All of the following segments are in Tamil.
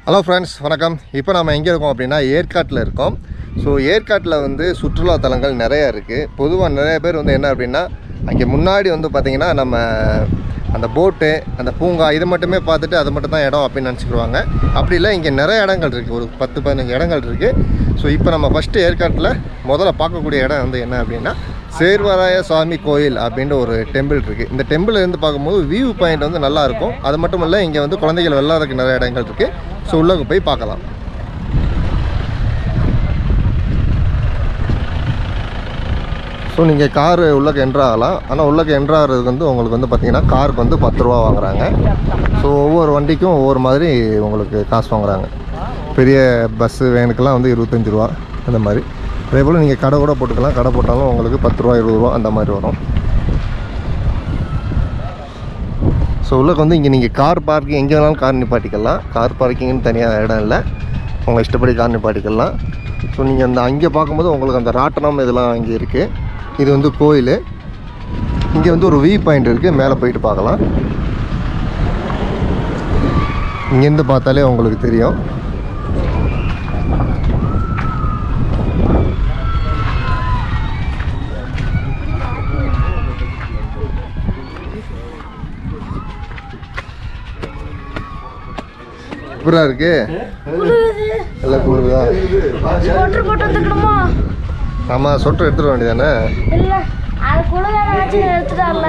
ஹலோ ஃப்ரெண்ட்ஸ் வணக்கம் இப்போ நம்ம எங்கே இருக்கோம் அப்படின்னா ஏற்காட்டில் இருக்கோம் ஸோ ஏற்காட்டில் வந்து சுற்றுலா தலங்கள் நிறைய இருக்குது பொதுவாக நிறைய பேர் வந்து என்ன அப்படின்னா அங்கே முன்னாடி வந்து பார்த்திங்கன்னா நம்ம அந்த போட்டு அந்த பூங்கா இது மட்டுமே பார்த்துட்டு அது மட்டும் தான் இடம் அப்படின்னு நினச்சிக்கிடுவாங்க அப்படி இல்லை இங்கே நிறைய இடங்கள் இருக்குது ஒரு பத்து பதினஞ்சு இடங்கள் இருக்குது ஸோ இப்போ நம்ம ஃபஸ்ட்டு ஏற்காட்டில் முதல்ல பார்க்கக்கூடிய இடம் வந்து என்ன அப்படின்னா சேர்வராய சுவாமி கோயில் அப்படின்ற ஒரு டெம்பிள் இருக்குது இந்த டெம்பிள் இருந்து பார்க்கும்போது வியூ பாயிண்ட் வந்து நல்லா இருக்கும் அது மட்டும் இல்லை இங்கே வந்து குழந்தைகள் விளையாடுறதுக்கு நிறைய இடங்கள் இருக்குது ஸோ உள்ளே போய் பார்க்கலாம் ஸோ நீங்கள் கார் உள்ளக்கு என்ட்ரு ஆகலாம் ஆனால் உள்ளக்கு என்ட்ரு ஆகிறதுக்கு வந்து உங்களுக்கு வந்து பார்த்தீங்கன்னா காருக்கு வந்து பத்து ரூபா வாங்குறாங்க ஸோ ஒவ்வொரு வண்டிக்கும் ஒவ்வொரு மாதிரி உங்களுக்கு காசு வாங்குறாங்க பெரிய பஸ்ஸு வேனுக்கெல்லாம் வந்து இருபத்தஞ்சி ரூபா அந்த மாதிரி அதே போல் நீங்கள் கடை கூட போட்டுக்கலாம் கடை போட்டாலும் உங்களுக்கு பத்து ரூபா இருபது ரூபா அந்த மாதிரி வரும் ஸோ உள்ளக்கு வந்து இங்கே நீங்கள் கார் பார்க்கிங் எங்கே வேணாலும் கார் நிப்பாட்டிக்கலாம் கார் பார்க்கிங்னு தனியாக இடம் இல்லை உங்கள் இஷ்டப்படி கார் நிப்பாட்டிக்கலாம் ஸோ நீங்கள் அந்த அங்கே பார்க்கும்போது உங்களுக்கு அந்த ராட்டனம் இதெல்லாம் இங்கே இருக்குது இது வந்து கோயில் இங்கே வந்து ஒரு வியூ பாயிண்ட் இருக்குது மேலே போயிட்டு பார்க்கலாம் இங்கேருந்து பார்த்தாலே உங்களுக்கு தெரியும் எப்படா இருக்கு எல்லாம் குளிருதா ஸ்வெட்டர் போட்டு வந்துக்கணுமா ஆமாம் சொட்டர் எடுத்துட வேண்டியதானே இல்ல அது குளிர வச்சு எடுத்துட்டு வரல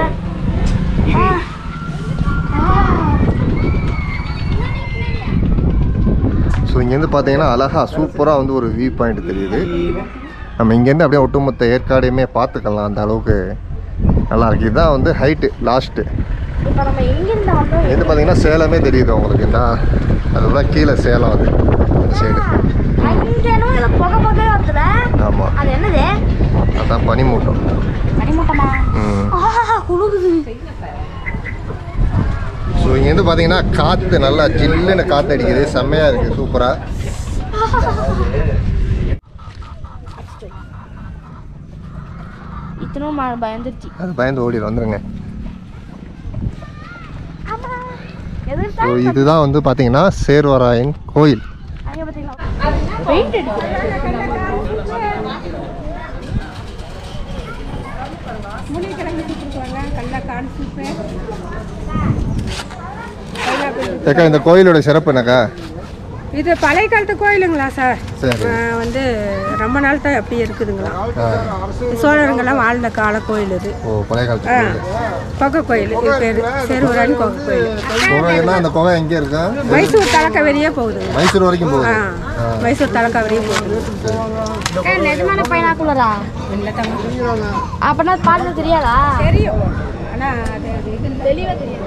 ஸோ இங்கேருந்து பார்த்தீங்கன்னா அழகா சூப்பராக வந்து ஒரு வியூ பாயிண்ட் தெரியுது நம்ம இங்கேருந்து அப்படியே ஒட்டுமொத்த ஏற்காடையுமே பார்த்துக்கலாம் அந்த அளவுக்கு நல்லா இருக்கு இதுதான் வந்து ஹைட்டு லாஸ்ட்டு இப்போ நம்ம எங்கிருந்து வந்தோம் இங்கேருந்து பார்த்தீங்கன்னா சேலமே தெரியுது உங்களுக்கு என்ன அதுதான் கீழே சேலம் அது அந்த சைடு அங்கேனும் இதில் புகை புகை வருதுல ஆமாம் அது என்னது அதான் பனிமூட்டம் மணிமூட்டமா ம் ஆஹா குழுகுது ஸோ இங்கேருந்து பார்த்தீங்கன்னா காற்று நல்லா ஜில்லுன்னு காற்று அடிக்குது செம்மையாக இருக்குது சூப்பராக இத்தனும் பயந்துருச்சு அது பயந்து ஓடிடு வந்துருங்க எது ஸோ இதுதான் வந்து பார்த்தீங்கன்னா சேர்வராயன் கோயில் அங்கே பார்த்தீங்களா பெயிண்ட் ஏக்கா இந்த கோயிலோட சிறப்பு என்னக்கா இது பழைய காலத்து கோயிலுங்களா சார் சரி ஆ, வந்து ரொம்ப நாள் தான் அப்படியே இருக்குதுங்களா ஆ. சோழருங்கெல்லாம் வாழ்ந்த கால கோயில் இது ஓ பழைய காலத்து ஆ கோயில் கொகை கோயில் இது பேர் சேருவராணி கொகை கோயில் குகைன்னா அந்த குகை எங்கே இருக்கா மைசூர் தலைக்கவரியே போகுதுங்க மைசூர் வரைக்கும் போகுது ஆ மைசூர் தலைக்கவரியே போகுது நிஜமான பைனாக்குலரா இல்லை தமிழ் அப்படின்னா பாட்டு தெரியாதா தெரியும் ஆனால் அது அது இது தெளிவாக தெரியாது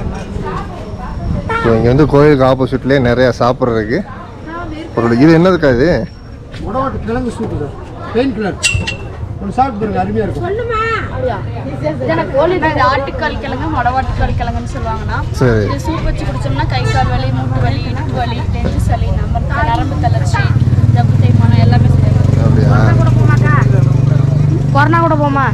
ஸோ இங்கே வந்து கோயிலுக்கு ஆப்போசிட்லேயே நிறையா சாப்பிட்றதுக்கு பொருள் இது என்னதுக்கா இது உடவாட்டு கிழங்கு சூப்பு சார் பெயின் கில்லர் ஒன்று சாப்பிட்டு பாருங்க அருமையாக இருக்கும் அப்படியா எனக்கு கோழி ஆட்டுக்கால் கிழங்கு மொடவாட்டுக்கால் கிழங்குன்னு சொல்லுவாங்கன்னா சரி இது சூப் வச்சு குடிச்சோம்னா கை கால் வலி மூட்டு வலி இடுப்பு வலி நெஞ்சு சளி நம்ம நரம்பு தளர்ச்சி ஜப்பு தேய்மானம் எல்லாமே சரியாகும் அப்படியா கூட போமாக்கா கொரோனா கூட போமா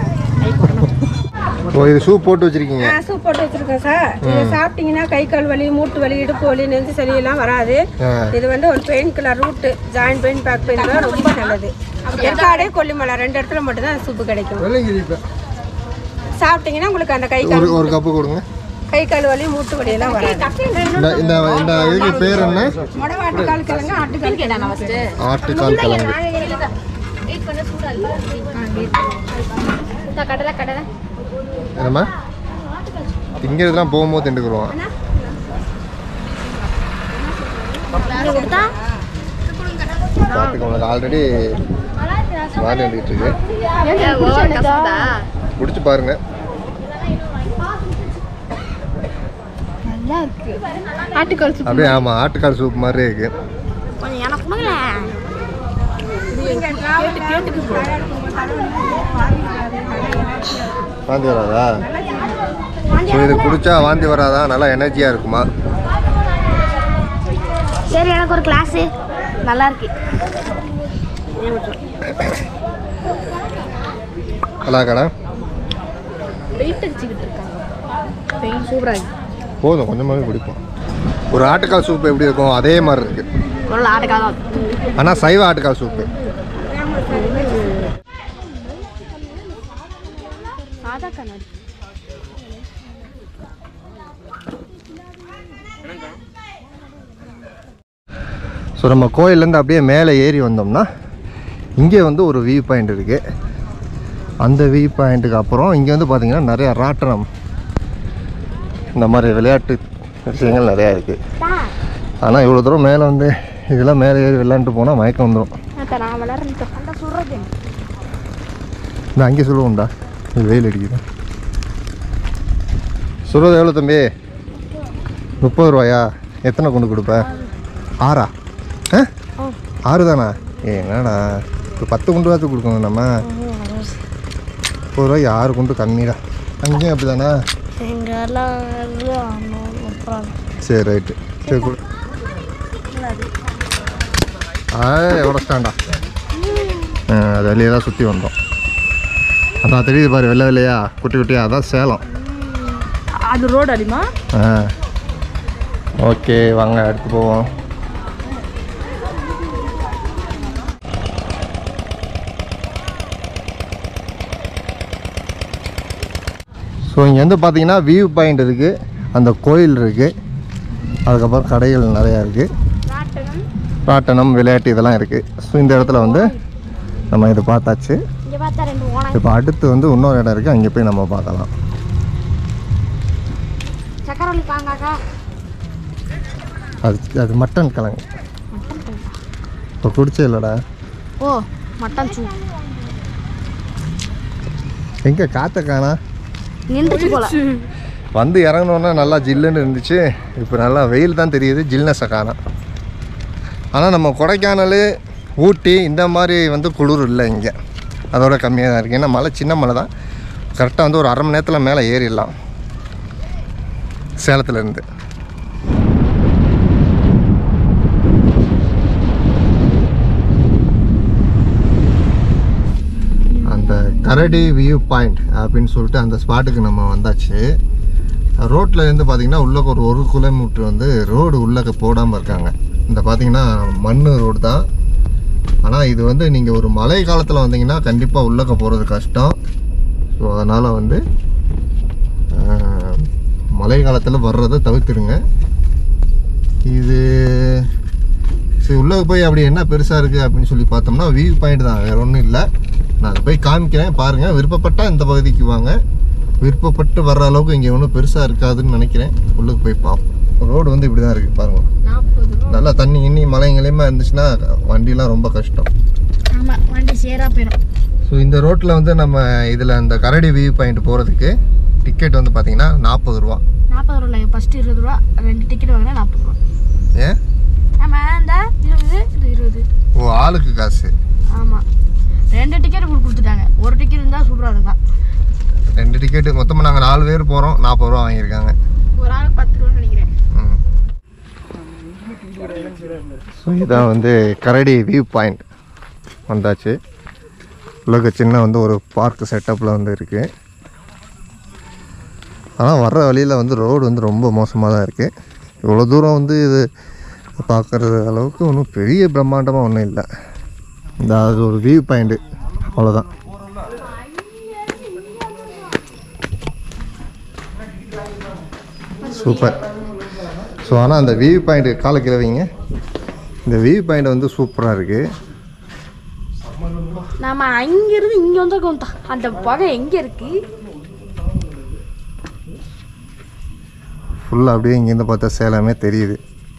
ஓ இது சூப் போட்டு வச்சுருக்கீங்க ஆ சூப் போட்டு வச்சிருக்கேன் சார் இது சாப்பிட்டீங்கன்னா கை கால் வலி மூட்டு வலி இடுப்பு வலி நெஞ்சு சளி எல்லாம் வராது ஆ இது வந்து ஒரு pain killer root joint pain back pain ரொம்ப நல்லது ஏற்காடே கொல்லிமலை ரெண்டு இடத்துல மட்டும் தான் சூப்பு கிடைக்கும் வெள்ளைங்கிரி இப்போ சாப்பிட்டீங்கன்னா உங்களுக்கு அந்த கை ஒரு கால் ஒரு கப்பு கொடுங்க கை கால் வலி மூட்டு வலி எல்லாம் வராது இந்த இந்த இந்த இதுக்கு பேர் என்ன முடவாட்டு கால் கிழங்கு ஆட்டுக்கால் கிழங்கு ஆட்டுக்கால் கிழங்கு கடலை கடலை என்னம்மா திங்கிறதுலாம் போகும்போது திண்டுக்குருவோம் இங்கே கொடுத்தா பார்த்துக்கோங்க ஆல்ரெடி வாரி வந்துக்கிட்டு இருக்கு குடிச்சு பாருங்க நல்லா இருக்கு ஆட்டுக்கால் சூப் அப்படியே ஆமாம் ஆட்டுக்கால் சூப் மாதிரி இருக்கு கொஞ்சம் எனக்கு கொடுங்களேன் வாந்தி வராதா ஸோ இது குடிச்சா வாந்தி வராதா நல்லா எனர்ஜியாக இருக்குமா சரி எனக்கு ஒரு கிளாஸு நல்லா இருக்கு நல்லா கடை வெயிட் அடிச்சுக்கிட்டு இருக்காங்க பெயின் சூப்பராக போதும் கொஞ்சமாகவே குடிப்போம் ஒரு ஆட்டுக்கால் சூப் எப்படி இருக்கும் அதே மாதிரி இருக்குது ஒரு ஆட்டுக்காக ஆனால் சைவ ஆட்டுக்கால் சூப்பு சாதா கண்ணாடி ஸோ நம்ம கோயிலேருந்து அப்படியே மேலே ஏறி வந்தோம்னா இங்கே வந்து ஒரு வியூ பாயிண்ட் இருக்குது அந்த வியூ பாயிண்ட்டுக்கு அப்புறம் இங்கே வந்து பார்த்திங்கன்னா நிறையா ராட்டனம் இந்த மாதிரி விளையாட்டு விஷயங்கள் நிறையா இருக்குது ஆனால் இவ்வளோ தூரம் மேலே வந்து இதெல்லாம் மேலே ஏறி விளையாண்டுட்டு போனால் மயக்கம் வந்துடும் நான் விளாட்றேன் அந்த சுடுறது இந்த அங்கே சொல்லுவோம்டா இது வெயில் அடிக்குது சொல்கிறது எவ்வளோ தம்பி முப்பது ரூபாயா எத்தனை கொண்டு கொடுப்ப ஆறா ஆ ஆறு தானா ஏ என்னடா இப்போ பத்து குண்டு வாத்து கொடுக்கணும் நம்ம முப்பது ரூபாய்க்கு ஆறு குண்டு கம்மிடா அங்கேயும் அப்படி தானே எங்கெல்லாம் சரி ரைட்டு சரி கொடு ஆ உடச்சிட்டான்டா ஆ அது வெளியே தான் சுற்றி வந்தோம் அதான் தெரியுது பாரு வெள்ளை வெள்ளையா குட்டி குட்டியா அதான் சேலம் அது ரோடு அடிமா ஆ ஓகே வாங்க எடுத்து போவோம் ஸோ இங்கே வந்து பார்த்தீங்கன்னா வியூ பாயிண்ட் இருக்குது அந்த கோயில் இருக்குது அதுக்கப்புறம் கடைகள் நிறையா இருக்குது ராட்டனம் விளையாட்டு இதெல்லாம் இருக்குது ஸோ இந்த இடத்துல வந்து நம்ம இதை பார்த்தாச்சு இங்கே பார்த்தா ரெண்டு ஓனாய் இப்போ அடுத்து வந்து இன்னொரு இடம் இருக்குது அங்கே போய் நம்ம பார்க்கலாம் சக்கரவள்ளி பாங்காக்கா அது அது மட்டன் கிழங்கு இப்போ குடிச்சே இல்லைடா ஓ மட்டன் சூப் எங்கே காற்ற காணா நின்றுச்சு போல வந்து இறங்கினோன்னே நல்லா ஜில்லுன்னு இருந்துச்சு இப்போ நல்லா வெயில் தான் தெரியுது ஜில்னஸை காணோம் ஆனால் நம்ம கொடைக்கானல் ஊட்டி இந்த மாதிரி வந்து குளிர் இல்லை இங்கே அதோட கம்மியாக தான் இருக்குது ஏன்னா மலை சின்ன மலை தான் கரெக்டாக வந்து ஒரு அரை மணி நேரத்தில் மேலே ஏறிடலாம் சேலத்துலேருந்து அந்த கரடி வியூ பாயிண்ட் அப்படின்னு சொல்லிட்டு அந்த ஸ்பாட்டுக்கு நம்ம வந்தாச்சு ரோட்டில் இருந்து பார்த்தீங்கன்னா உள்ளே ஒரு ஒரு கிலோமீட்டர் வந்து ரோடு உள்ளக்க போடாமல் இருக்காங்க இந்த பார்த்தீங்கன்னா மண் ரோடு தான் ஆனால் இது வந்து நீங்கள் ஒரு மழை காலத்தில் வந்தீங்கன்னா கண்டிப்பாக உள்ளக்க போகிறது கஷ்டம் ஸோ அதனால் வந்து ஆஹ், மழை காலத்தில் வர்றதை தவிர்த்துடுங்க இது சரி உள்ளே போய் அப்படி என்ன பெருசாக இருக்குது அப்படின்னு சொல்லி பார்த்தோம்னா வியூ பாயிண்ட் தான் வேறு ஒன்றும் இல்லை நான் அதை போய் காமிக்கிறேன் பாருங்கள் விருப்பப்பட்டால் இந்த பகுதிக்கு வாங்க விருப்பப்பட்டு வர்ற அளவுக்கு இங்கே ஒன்றும் பெருசாக இருக்காதுன்னு நினைக்கிறேன் உள்ளுக்கு போய் பார்ப்போம் ரோடு வந்து இப்படி தான் இருக்குது பாருங்கள் நாற்பது ரூபா நல்லா தண்ணி இன்னி மலைங்களையுமா இருந்துச்சுன்னா வண்டிலாம் ரொம்ப கஷ்டம் ஆமாம் வண்டி சேரா போயிடும் ஸோ இந்த ரோட்டில் வந்து நம்ம இதில் அந்த கரடி வியூ பாயிண்ட் போகிறதுக்கு டிக்கெட் வந்து பார்த்தீங்கன்னா நாற்பது ரூபா நாற்பது ரூபா ஃபஸ்ட்டு இருபது ரூபா ரெண்டு டிக்கெட் வாங்கினா நாற்பது ரூபா ஏன் ஆமாம் இந்த இருபது இது இருபது ஓ ஆளுக்கு காசு ஆமாம் ரெண்டு டிக்கெட் கொடுத்துட்டாங்க ஒரு டிக்கெட் இருந்தால் சூப்பராக இருக்கும் ரெண்டு டிக்கெட்டு மொத்தமாக நாங்கள் நாலு பேர் போகிறோம் நாற்பது ரூபா வாங்கியிருக்காங்க ஒரு ஆளுக்கு பத்து ரூபான்னு நினைக்கிறேன் ஸோ இதான் வந்து கரடி வியூ பாயிண்ட் வந்தாச்சு உலக சின்ன வந்து ஒரு பார்க் செட்டப்பில் வந்து இருக்குது ஆனால் வர்ற வழியில் வந்து ரோடு வந்து ரொம்ப மோசமாக தான் இருக்குது இவ்வளோ தூரம் வந்து இது பார்க்குறது அளவுக்கு ஒன்றும் பெரிய பிரம்மாண்டமாக ஒன்றும் இல்லை இந்த அது ஒரு வியூ பாயிண்ட்டு அவ்வளோதான் சூப்பர் ஸோ ஆனால் அந்த வியூ பாயிண்ட் காலை கிழவிங்க இந்த வியூ பாயிண்ட் வந்து சூப்பராக இருக்குது நம்ம அங்கிருந்து இங்கே வந்திருக்கோம் தா அந்த பகை எங்கே இருக்கு ஃபுல்லாக அப்படியே இங்கேருந்து பார்த்தா சேலமே தெரியுது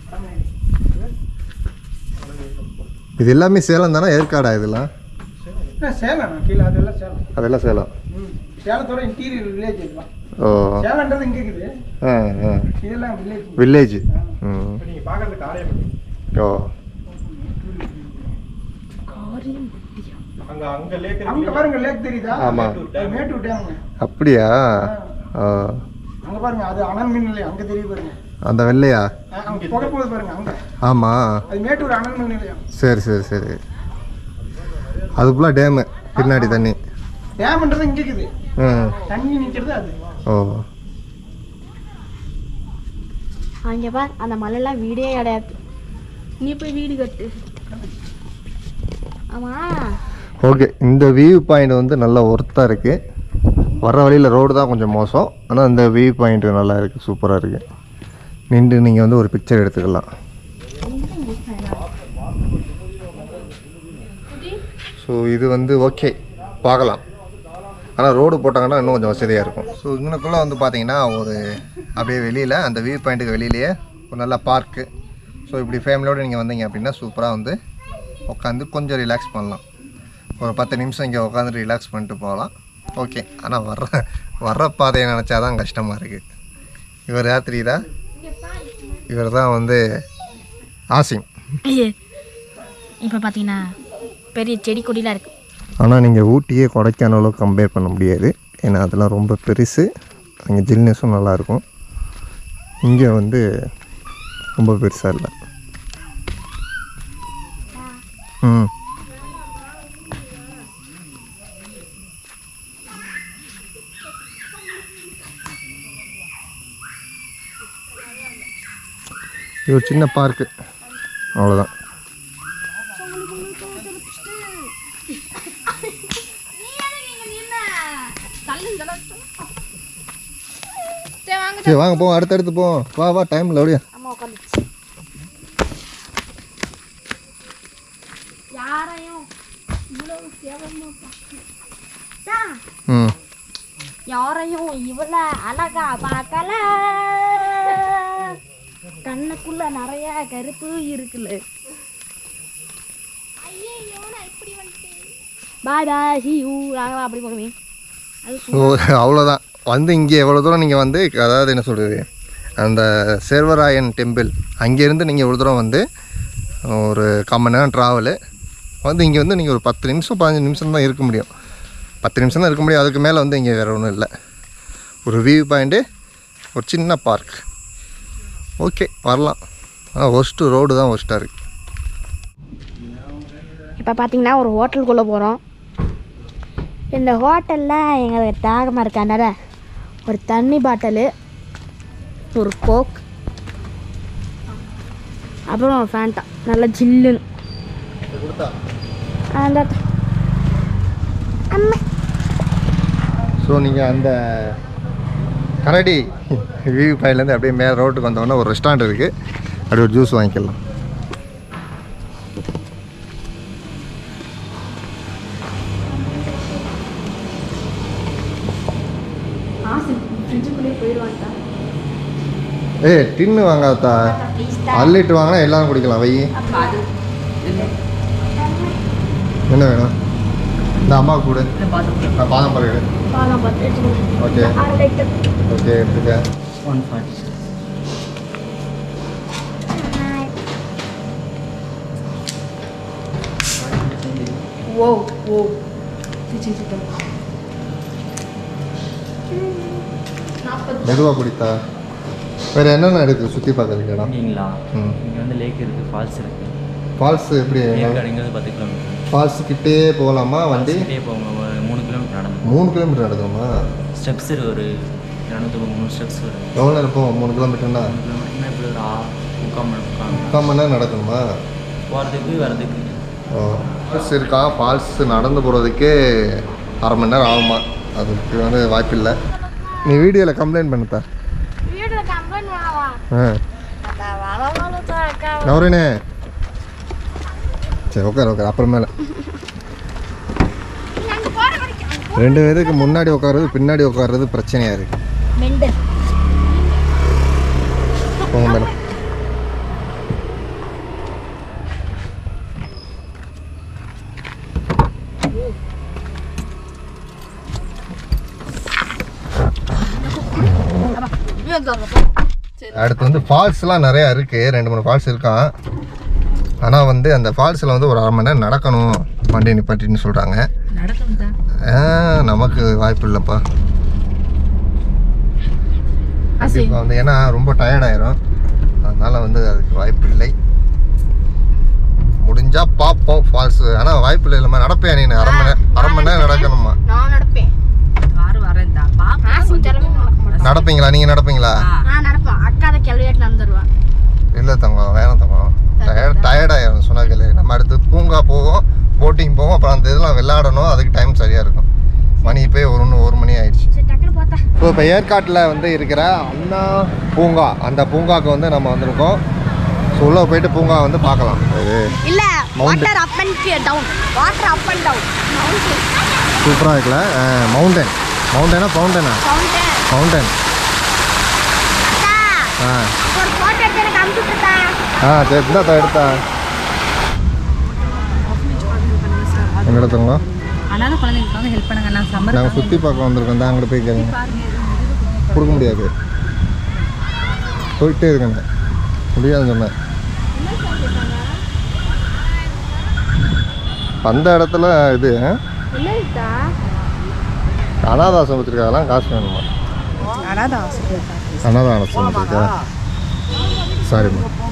இது எல்லாமே சேலம் தானே ஏற்காடா இதெல்லாம் என்ன சேலம் கீழே அதெல்லாம் சேலம் அதெல்லாம் சேலம் ம் சேலத்தோட இன்டீரியர் வில்லேஜ் இதெல்லாம் ஓ சேலம்ன்றது இங்கே இருக்குது ஆ ஆ இதெல்லாம் வில்லேஜ் வில்லேஜ் ம் நீங்கள் பார்க்கறது காரையப்பட்டி ஓ அங்க பாருங்க லேக் தெரியுதா ஆமா. அது மேட்டூர் டேம் அப்படியா ஓ அங்க பாருங்க அது அனல் மின் நிலையம் அங்க தெரியுது பாருங்க அந்த வெள்ளையா அஹ் அங்க புகை போகுது பாருங்க அங்க ஆமாம் அது மேட்டூர் அனல் மின் நிலையம் சரி சரி சரி அதுக்குள்ளே டேமு பின்னாடி தண்ணி டேம்ன்றது இங்க இருக்குது ம் தண்ணி நிக்கிறது அது ஓ அங்கே பார் அந்த மலையெல்லாம் வீடே கிடையாது நீ போய் வீடு கட்டு ஆமாம் ஓகே இந்த வியூ பாயிண்ட் வந்து நல்லா ஒர்த்தாக இருக்குது வர வழியில் ரோடு தான் கொஞ்சம் மோசம் ஆனால் இந்த வியூ பாயிண்ட் நல்லா இருக்குது சூப்பராக இருக்குது நின்று நீங்கள் வந்து ஒரு பிக்சர் எடுத்துக்கலாம் ஸோ இது வந்து ஓகே பார்க்கலாம் ஆனால் ரோடு போட்டாங்கன்னா இன்னும் கொஞ்சம் வசதியாக இருக்கும் ஸோ இங்கனக்குள்ளே வந்து பார்த்தீங்கன்னா ஒரு அப்படியே வெளியில் அந்த வியூ பாயிண்ட்டுக்கு வெளியிலேயே ஒரு நல்ல பார்க்கு ஸோ இப்படி ஃபேமிலியோடு நீங்கள் வந்தீங்க அப்படின்னா சூப்பராக வந்து உட்காந்து கொஞ்சம் ரிலாக்ஸ் பண்ணலாம் ஒரு பத்து நிமிஷம் இங்கே உட்காந்து ரிலாக்ஸ் பண்ணிட்டு போகலாம் ஓகே ஆனால் வர்ற வர்ற பாதையை நினச்சா தான் கஷ்டமாக இருக்குது இவர் ராத்திரி தான் இவர் தான் வந்து ஆசிம் இப்போ பார்த்தீங்கன்னா பெரிய செடி கொடிலாம் இருக்குது ஆனால் நீங்கள் ஊட்டியே கொடைக்கானலும் கம்பேர் பண்ண முடியாது ஏன்னா அதெல்லாம் ரொம்ப பெருசு அங்கே ஜில்னஸும் நல்லாயிருக்கும் இங்கே வந்து ரொம்ப பெருசாக இல்லை ம் இது ஒரு சின்ன பார்க்கு அவ்வளோதான் சரி வாங்க போவோம் அடுத்தடுத்து போவோம் வா வா டைம் இல்லை அப்படியா அம்மா உட்காந்துச்சு யாரையும் இவ்வளவு கேவலமா பார்த்தா ம் யாரையும் இவ்வளோ அழகா பார்க்கல கண்ணுக்குள்ள நிறைய கருப்பு இருக்குல்ல பாய் பாய் சி யூ நாங்களாம் அப்படி போகணுமே அது ஸோ அவ்வளோதான் வந்து இங்கே எவ்வளோ தூரம் நீங்கள் வந்து அதாவது என்ன சொல்கிறது அந்த சேர்வராயன் டெம்பிள் அங்கேருந்து நீங்கள் இவ்வளோ தூரம் வந்து ஒரு கால் மணி நேரம் ட்ராவலு வந்து இங்கே வந்து நீங்கள் ஒரு பத்து நிமிஷம் பதினஞ்சு நிமிஷம் தான் இருக்க முடியும் பத்து நிமிஷம் தான் இருக்க முடியும் அதுக்கு மேலே வந்து இங்கே வேறு ஒன்றும் இல்லை ஒரு வியூ பாயிண்ட்டு ஒரு சின்ன பார்க் ஓகே வரலாம் ஆனால் ஒஸ்ட்டு ரோடு தான் ஒஸ்ட்டாக இருக்குது இப்போ பார்த்தீங்கன்னா ஒரு ஹோட்டலுக்குள்ளே போகிறோம் இந்த ஹோட்டலில் எங்களுக்கு தாகமாக இருக்கனால ஒரு தண்ணி பாட்டிலு ஒரு கோக் அப்புறம் ஒரு ஃபேண்டா நல்லா ஜில்லுன்னு அந்த அம்மா ஸோ நீங்கள் அந்த கரடி வியூ பாயிண்ட்லேருந்து அப்படியே மேலே ரோட்டுக்கு வந்தோடனே ஒரு ரெஸ்டாரண்ட் இருக்குது அப்படியே ஒரு ஜூஸ் வாங்கிக்கலாம் ஏய் டின்னு வாங்காதா அள்ளிட்டு வாங்கினா எல்லாரும் குடிக்கலாம் வை என்ன வேணும் இந்த அம்மா கூட பாதம் பால் எடு ஓகே ஓகே எடுத்துக்க ஒன் ஃபார்ட்டி மெதுவாக குடித்தா வேறு என்னென்ன இருக்குது சுற்றி பார்க்கறதுக்கு இடம் இங்கேங்களா ம் இங்கே வந்து லேக் இருக்குது ஃபால்ஸ் இருக்குது ஃபால்ஸ் எப்படி ஏற்காடு இங்கேருந்து பத்து கிலோமீட்டர் ஃபால்ஸ் கிட்டே போகலாமா வண்டி கிட்டே போங்க ஒரு மூணு கிலோமீட்டர் நடந்து மூணு கிலோமீட்டர் நடக்குமா ஸ்டெப்ஸ் இருக்குது ஒரு இரநூத்தி மூணு ஸ்டெப்ஸ் வரும் எவ்வளோ நேரம் போவோம் மூணு கிலோமீட்டர்னா மூணு கிலோமீட்டர்னா இப்படி ஒரு ஆ முக்கால் மணி முக்கால் மணி முக்கால் மணி நேரம் நடக்கணுமா போகிறதுக்கு வரதுக்கு ஃபால்ஸ் இருக்கா ஃபால்ஸ் நடந்து போகிறதுக்கே அரை மணி நேரம் ஆகுமா அதுக்கு வந்து வாய்ப்பில்லை நீ வீடியோவில் கம்ப்ளைண்ட் பண்ணுத்தா வீட்டில் கம்ப்ளைண்ட் பண்ணவா ஆ நவரேனே சரி உட்கார் உட்கார் அப்புறமேல ரெண்டு பேருக்கு முன்னாடி உட்காருறது பின்னாடி உட்காருறது பிரச்சனையாக இருக்கு மெண்டல் போங்க மேடம் அடுத்து வந்து ஃபால்ஸ்லாம் நிறையா இருக்குது ரெண்டு மூணு ஃபால்ஸ் இருக்கான் ஆனால் வந்து அந்த ஃபால்ஸில் வந்து ஒரு அரை மணி நேரம் நடக்கணும் வண்டி நிப்பாட்டின்னு சொல்கிறாங்க நமக்கு வாய்ப்பு இல்லைப்பா இப்போ வந்து ஏன்னா ரொம்ப டயர்டாயிரும் அதனால் வந்து அதுக்கு வாய்ப்பு இல்லை முடிஞ்சால் பார்ப்போம் ஃபால்ஸ் ஆனால் வாய்ப்பு இல்லை இல்லைம்மா நடப்பேன் நீ அரை மணி நேரம் அரை மணி நேரம் நடக்கணுமா நான் நடப்பேன் ஆசை கிளம்பி நடக்க மாட்டேன் நடப்பீங்களா நீங்கள் நடப்பீங்களா நான் நடப்பேன் அக்கா அதை கிளவியாட்டு நடந்துருவா இல்லை தங்கம் வேணாம் தங்கம் டயர்ட் டயர்டாயிரும் சொன்னா கேளு நம்ம அடுத்து பூங்கா போவோம் போட்டிங் போவோம் அப்புறம் அந்த இதெல்லாம் விளையாடணும் அதுக்கு டைம் சரியாக இருக்கும் மணி இப்போ ஒரு ஒன்று ஒரு மணி ஆயிடுச்சு சரி டக்குனு பார்த்தா ஸோ இப்போ ஏற்காட்டில் வந்து இருக்கிற அண்ணா பூங்கா அந்த பூங்காவுக்கு வந்து நம்ம வந்திருக்கோம் ஸோ உள்ளே போயிட்டு பூங்கா வந்து பார்க்கலாம் இது இல்ல Mountain. Water up and down water up and down சூப்பராக இருக்குல்ல மவுண்டன் மவுண்டனா ஃபவுண்டனா ஃபவுண்டன் ஃபவுண்டன் ஆ ஒரு போட்டோ எடுத்து எனக்கு அனுப்பிச்சுட்டா ஆ சரி இந்தா எடுத்தா எங்க எடுத்தவங்க அதனால குழந்தைங்களுக்காக ஹெல்ப் பண்ணுங்க நான் சம்மர் நாங்கள் சுற்றி பார்க்க வந்திருக்கோம் தான் அங்கிட்டு போய் கேளுங்க கொடுக்க முடியாது போயிட்டே இருக்கேங்க முடியாதுன்னு சொன்னேன் அந்த இடத்துல இது இல்லைதா அனாதாசம் வச்சிருக்காங்களாம் காசு வேணுமா அனாத ஆசிரியர் அனாதாசம் வச்சிருக்கா சாரிம்மா